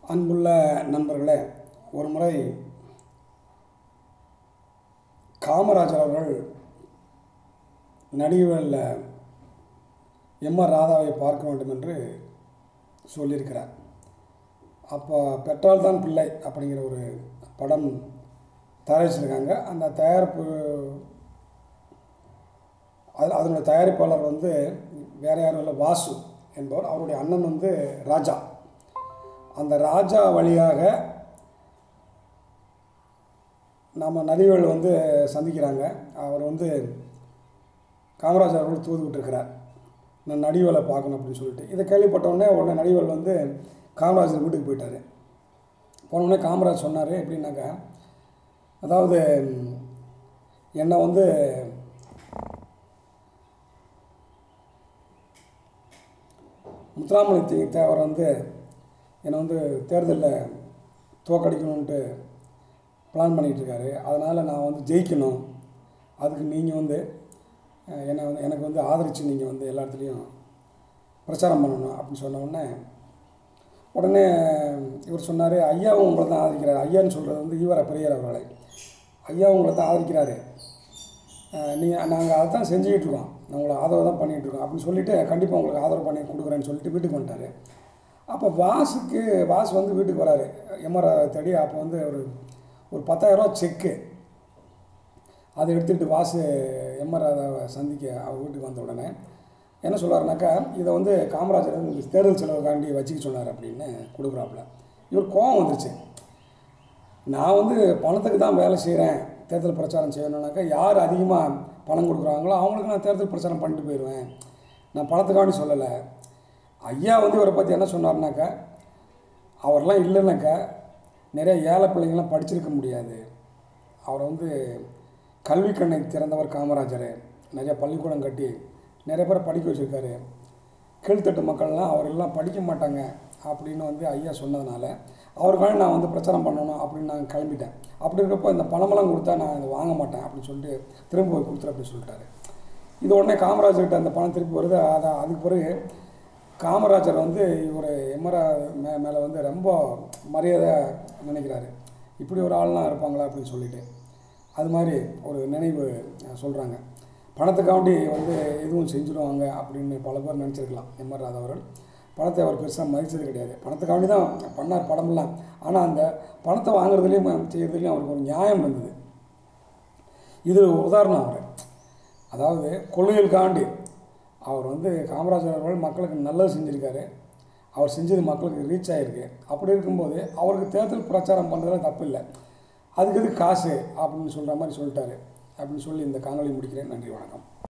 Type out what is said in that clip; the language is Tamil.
அன்புள்ள நண்பர்களே ஒரு முறை காமராஜர் அவர்கள் நடிகர்களில் எம்ஆர் ராதாவை பார்க்க வேண்டும் என்று சொல்லியிருக்கிறார் அப்போ பெற்றால் தான் பிள்ளை அப்படிங்கிற ஒரு படம் தயாரிச்சிருக்காங்க அந்த தயாரிப்பு அது அதனுடைய தயாரிப்பாளர் வந்து வேறு யாரும் இல்லை வாசு என்பவர் அவருடைய அண்ணன் வந்து ராஜா அந்த ராஜா வழியாக நம்ம நடிகர்கள் வந்து சந்திக்கிறாங்க அவர் வந்து காமராஜர் அவர்கள் தூது விட்டுருக்கிறார் நான் நடிகர்களை பார்க்கணும் அப்படின்னு சொல்லிட்டு இதை கேள்விப்பட்ட உடனே உடனே நடிகர்கள் வந்து காமராஜர் வீட்டுக்கு போயிட்டார் போன உடனே காமராஜ் சொன்னார் எப்படின்னாக்கா அதாவது என்னை வந்து முத்துராமலிங்க தே- தேவர் வந்து என்னை வந்து தேர்தலில் தோக்கடிக்கணுன்ட்டு பிளான் பண்ணிகிட்ருக்காரு அதனால் நான் வந்து ஜெயிக்கணும் அதுக்கு நீங்கள் வந்து அஹ், என்னை வந்து எனக்கு வந்து ஆதரித்து நீங்கள் வந்து எல்லா இடத்துலையும் பிரச்சாரம் பண்ணணும் அப்படின்னு சொன்ன உடனே உடனே இவர் சொன்னார் ஐயாவும் உங்களை தான் ஆதரிக்கிறார் ஐயான்னு சொல்கிறது வந்து ஈவர பெரியர் அவர்களை ஐயா உங்களை தான் ஆதரிக்கிறாரு நீங்கள் நாங்கள் அதை தான் செஞ்சுக்கிட்டு இருக்கோம் நான் உங்களை ஆதரவு தான் பண்ணிகிட்டு இருக்கோம் அப்படின்னு சொல்லிவிட்டு கண்டிப்பாக உங்களுக்கு ஆதரவு பண்ணி கொடுக்குறேன்னு சொல்லிட்டு வீட்டுக்கு வந்துட்டார் அப்போ வாசுக்கு வாசு வந்து வீட்டுக்கு வராரு எம்ஆர் தேடி அப்போ வந்து ஒரு ஒரு பத்தாயிரரூவா செக்கு அதை எடுத்துக்கிட்டு வாசு எம்ஆர் ராதாவை சந்திக்க அவர் வீட்டுக்கு வந்த உடனே என்ன சொல்றாருனாக்கா இதை வந்து காமராஜர் வந்து தேர்தல் செலவுக்காண்டி வச்சுக்க சொன்னார் அப்படின்னு கொடுக்குறாப்புல இவர் கோவம் வந்துருச்சு நான் வந்து பணத்துக்கு தான் வேலை செய்கிறேன் தேர்தல் பிரச்சாரம் செய்யணும்னாக்கா யார் அதிகமாக பணம் கொடுக்குறாங்களோ அவங்களுக்கு நான் தேர்தல் பிரச்சாரம் பண்ணிட்டு போயிடுவேன் நான் பணத்துக்காண்டி சொல்லலை ஐயா வந்து இவரை பற்றி என்ன சொன்னார்னாக்கா அவர்லாம் இல்லைனாக்கா நிறைய ஏழை பிள்ளைங்களாம் படிச்சிருக்க முடியாது அவரை வந்து கல்வி கண்ணை திறந்தவர் காமராஜர் நிறைய பள்ளிக்கூடம் கட்டி நிறைய பேரை படிக்க வச்சுருக்காரு கீழ்த்தட்டு மக்கள்லாம் அவர் எல்லாம் படிக்க மாட்டாங்க அப்படின்னு வந்து ஐயா சொன்னதுனால அவருக்காக நான் வந்து பிரச்சாரம் பண்ணணும் அப்படின்னு நான் கிளம்பிட்டேன் அப்படி இருக்கப்போ இந்த பணமெல்லாம் கொடுத்தா நான் இதை வாங்க மாட்டேன் அப்படின்னு சொல்லிட்டு திரும்ப போய் கொடுத்துரு அப்படின்னு சொல்லிட்டாரு இது உடனே காமராஜர்கிட்ட அந்த பணம் திருப்பி வருது அதை அதுக்கு பிறகு காமராஜர் வந்து இவர் எம்ஆர் மே மேலே வந்து ரொம்ப மரியாதை நினைக்கிறாரு இப்படி ஒரு ஆள்லாம் இருப்பாங்களா அப்படின்னு சொல்லிட்டு அது மாதிரி ஒரு நினைவு சொல்கிறாங்க பணத்துக்காண்டி வந்து எதுவும் செஞ்சுருவாங்க அப்படின்னு பல பேர் நினச்சிருக்கலாம் எம்ஆர் ராதா அவர்கள் பணத்தை அவர் பெருசாக மதித்தது கிடையாது பணத்துக்காண்டி தான் பண்ணார் படமெல்லாம் ஆனால் அந்த பணத்தை வாங்குறதுலேயும் செய்கிறதுலையும் அவருக்கு ஒரு நியாயம் இருந்தது இது ஒரு உதாரணம் அவர் அதாவது கொள்கைகளுக்காண்டி அவர் வந்து காமராஜர் அவர்கள் மக்களுக்கு நல்லது செஞ்சுருக்காரு அவர் செஞ்சது மக்களுக்கு ரீச் ஆகிருக்கு அப்படி இருக்கும்போது அவருக்கு தேர்தல் பிரச்சாரம் பண்ணுறதுல தப்பு இல்லை அதுக்கு எதுக்கு காசு அப்படின்னு சொல்கிற மாதிரி சொல்லிட்டாரு அப்படின்னு சொல்லி இந்த காணொளி முடிக்கிறேன் நன்றி வணக்கம்